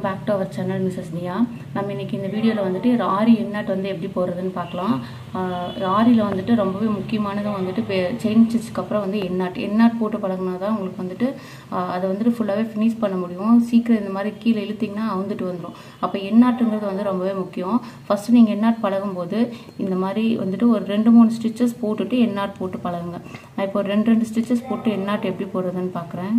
back to our channel Mrs Diya நம்ம இன்னைக்கு இந்த வீடியோவில் வந்துட்டு ஆரி எண்ணாட் வந்து எப்படி போடுறதுன்னு பார்க்கலாம் ஆரியில் வந்துட்டு ரொம்பவே முக்கியமானது வந்துட்டு செயின் ஸ்டிச்சுக்கு அப்புறம் வந்து எண்ணாட் எண்ணாட் போட்டு பழகினா தான் உங்களுக்கு வந்துட்டு ஆஹ் அதை வந்துட்டு ஃபுல்லாகவே ஃபினிஷ் பண்ண முடியும் சீக்கிரம் இந்த மாதிரி கீழே இழுத்திங்கன்னா அவுந்துட்டு வந்துடும் அப்போ எண்ணாட்டுங்கிறது வந்து ரொம்பவே முக்கியம் ஃபஸ்ட்டு நீங்கள் எண்ணாட் பழகும்போது இந்த மாதிரி வந்துட்டு ஒரு ரெண்டு மூணு ஸ்டிச்சஸ் போட்டுட்டு எண்ணாட் போட்டு பழகுங்க நான் இப்போ ஒரு ரெண்டு ரெண்டு ஸ்டிச்சஸ் போட்டு எண்ணாட் எப்படி போடுறதுன்னு பார்க்குறேன்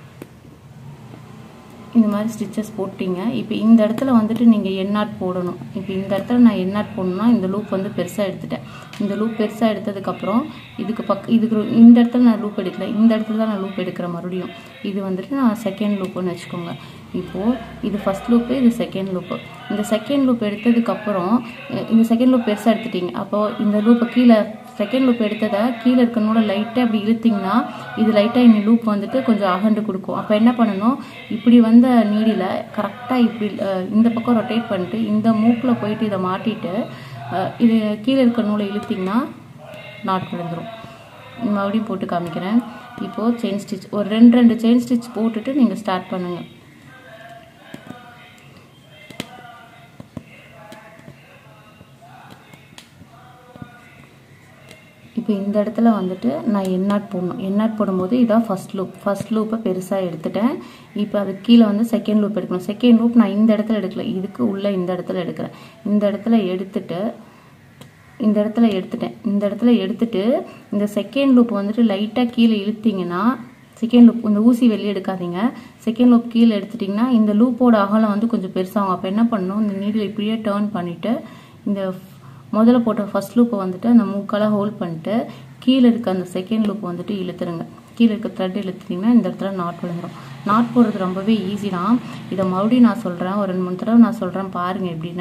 இந்த மாதிரி ஸ்டிச்சஸ் போட்டிங்க இப்போ இந்த இடத்துல வந்துட்டு நீங்கள் எண்ணாட் போடணும் இப்போ இந்த இடத்துல நான் எண்ணாட் போடணும்னா இந்த லூப் வந்து பெருசாக எடுத்துட்டேன் இந்த லூப் பெருசாக எடுத்ததுக்கப்புறம் இதுக்கு பக் இதுக்கு இந்த இடத்துல நான் லூப் எடுக்கல இந்த இடத்துல தான் நான் லூப் எடுக்கிற மறுபடியும் இது வந்துட்டு நான் செகண்ட் லூப்புன்னு வச்சுக்கோங்க இப்போது இது ஃபஸ்ட் லூப்பு இது செகண்ட் லூப்பு இந்த செகண்ட் லூப் எடுத்ததுக்கப்புறம் இந்த செகண்ட் லூப் பெருசாக எடுத்துட்டீங்க அப்போது இந்த லூப்பை கீழே செகண்ட் லூப் எடுத்ததை கீழே இருக்கனோட லைட்டாக அப்படி இழுத்திங்கன்னா இது லைட்டாக இந்த லூப் வந்துட்டு கொஞ்சம் அகண்டு கொடுக்கும் அப்போ என்ன பண்ணணும் இப்படி வந்த நீடியில் கரெக்டாக இப்படி அஹ், இந்த பக்கம் ரொட்டேட் பண்ணிட்டு இந்த மூக்கில் போயிட்டு இதை மாட்டிட்டு அஹ், இது கீழே இருக்க நூலை இழுத்திங்கன்னா நாட் விழுந்துடும் மறுபடியும் போட்டு காமிக்கிறேன் இப்போது செயின் ஸ்டிச் ஒரு ரெண்டு ரெண்டு செயின் ஸ்டிச் போட்டுட்டு நீங்கள் ஸ்டார்ட் பண்ணுங்கள் இப்போ இந்த இடத்துல வந்துட்டு நான் எண்ணாட் போடணும் எண்ணாட் போடும்போது இதான் ஃபர்ஸ்ட் லூப் ஃபர்ஸ்ட் லூப்பை பெருசாக எடுத்துட்டேன் இப்போ அது கீழே வந்து செகண்ட் லூப் எடுக்கணும் செகண்ட் லூப் நான் இந்த இடத்துல எடுக்கல இதுக்கு உள்ள இந்த இடத்துல எடுக்கிறேன் இந்த இடத்துல எடுத்துட்டு இந்த இடத்துல எடுத்துட்டேன் இந்த இடத்துல எடுத்துட்டு இந்த செகண்ட் லூப் வந்துட்டு லைட்டாக கீழே இழுத்தீங்கன்னா செகண்ட் லூப் இந்த ஊசி வெளியே எடுக்காதீங்க செகண்ட் லூப் கீழே எடுத்துட்டிங்கன்னா இந்த லூப்போட அகலம் வந்து கொஞ்சம் பெருசாகும் அப்போ என்ன பண்ணணும் இந்த நீடில் இப்படியே டேர்ன் பண்ணிவிட்டு இந்த முதல்ல போட்ட ஃபர்ஸ்ட் லூப்பை வந்துட்டு அந்த மூக்கெல்லாம் ஹோல்ட் பண்ணிட்டு கீழே இருக்க அந்த செகண்ட் லூப் வந்துட்டு இழுத்துருங்க கீழே இருக்க த்ரெட் இழுத்துட்டிங்கன்னா இந்த இடத்துல நாட் விழுந்துடும் நாட் போடுறது ரொம்பவே ஈஸி தான் இதை மறுபடியும் நான் சொல்கிறேன் ஒரு ரெண்டு மூணு தடவை நான் சொல்கிறேன் பாருங்கள் எப்படின்னு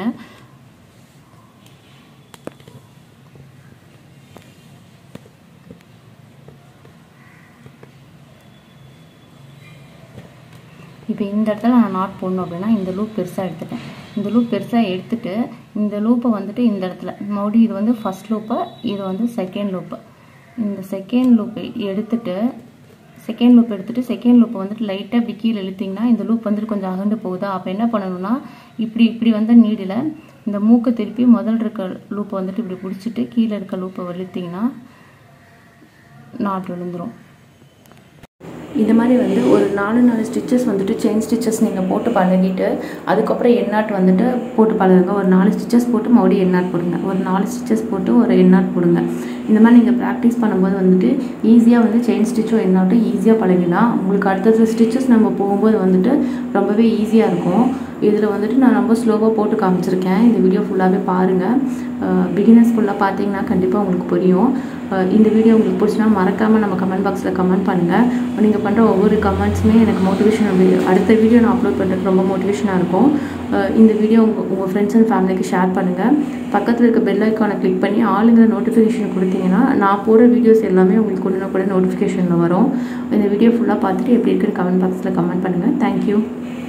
இப்போ இந்த இடத்துல நான் நாட் போடணும் அப்படின்னா இந்த லூப் பெருசாக எடுத்துட்டேன் இந்த லூப் பெருசாக எடுத்துட்டு இந்த லூப்பை வந்துட்டு இந்த இடத்துல மறுபடியும் இது வந்து ஃபர்ஸ்ட் லூப்பு இது வந்து செகண்ட் லூப்பு இந்த செகண்ட் லூப்பை எடுத்துட்டு செகண்ட் லூப் எடுத்துட்டு செகண்ட் லூப்பை வந்துட்டு லைட்டாக இப்படி கீழே இழுத்திங்கன்னா இந்த லூப் வந்துட்டு கொஞ்சம் அகண்டு போகுதா அப்போ என்ன பண்ணணும்னா இப்படி இப்படி வந்த நீடில் இந்த மூக்கை திருப்பி முதல் இருக்க லூப்பை வந்துட்டு இப்படி பிடிச்சிட்டு கீழே இருக்க லூப்பை இழுத்திங்கன்னா நாட் விழுந்துரும் இந்த மாதிரி வந்து ஒரு நாலு நாலு ஸ்டிச்சஸ் வந்துட்டு செயின் ஸ்டிச்சஸ் நீங்கள் போட்டு பழகிட்டு அதுக்கப்புறம் எண்ணாட் வந்துட்டு போட்டு பழகுங்க ஒரு நாலு ஸ்டிச்சஸ் போட்டு மறுபடியும் எண்ணாட் போடுங்க ஒரு நாலு ஸ்டிச்சஸ் போட்டு ஒரு எண்ணாட் போடுங்க இந்த மாதிரி நீங்கள் ப்ராக்டிஸ் பண்ணும்போது வந்துட்டு ஈஸியாக வந்து செயின் ஸ்டிச்சும் எண்ணாட்டும் ஈஸியாக பழகிடலாம் உங்களுக்கு அடுத்தடுத்த ஸ்டிச்சஸ் நம்ம போகும்போது வந்துட்டு ரொம்பவே ஈஸியாக இருக்கும் இதில் வந்துட்டு நான் ரொம்ப ஸ்லோவாக போட்டு காமிச்சிருக்கேன் இந்த வீடியோ ஃபுல்லாகவே பாருங்கள் பிகினர்ஸ் ஃபுல்லாக பார்த்தீங்கன்னா கண்டிப்பாக உங்களுக்கு புரியும் அஹ் இந்த வீடியோ உங்களுக்கு பிடிச்சினா மறக்காமல் நம்ம கமெண்ட் பாக்ஸில் கமெண்ட் பண்ணுங்கள் நீங்கள் பண்ணுற ஒவ்வொரு கமெண்ட்ஸுமே எனக்கு மோட்டிவேஷன் அடுத்த வீடியோ நான் அப்லோட் பண்ணுறதுக்கு ரொம்ப மோட்டிவேஷனாக இருக்கும் அஹ் இந்த வீடியோ உங்கள் உங்கள் ஃப்ரெண்ட்ஸ் அண்ட் ஃபேமிலிக்கு ஷேர் பண்ணுங்கள் பக்கத்தில் இருக்க பெல் ஐக்கானை கிளிக் பண்ணி ஆளுங்கிற நோட்டிஃபிகேஷன் கொடுத்தீங்கன்னா நான் போடுற வீடியோஸ் எல்லாமே உங்களுக்கு உடனே கூட நோட்டிஃபிகேஷனில் வரும் இந்த வீடியோ ஃபுல்லாக பார்த்துட்டு எப்படி இருக்குன்னு கமெண்ட் பாக்ஸில் கமெண்ட் பண்ணுங்கள் தேங்க்யூ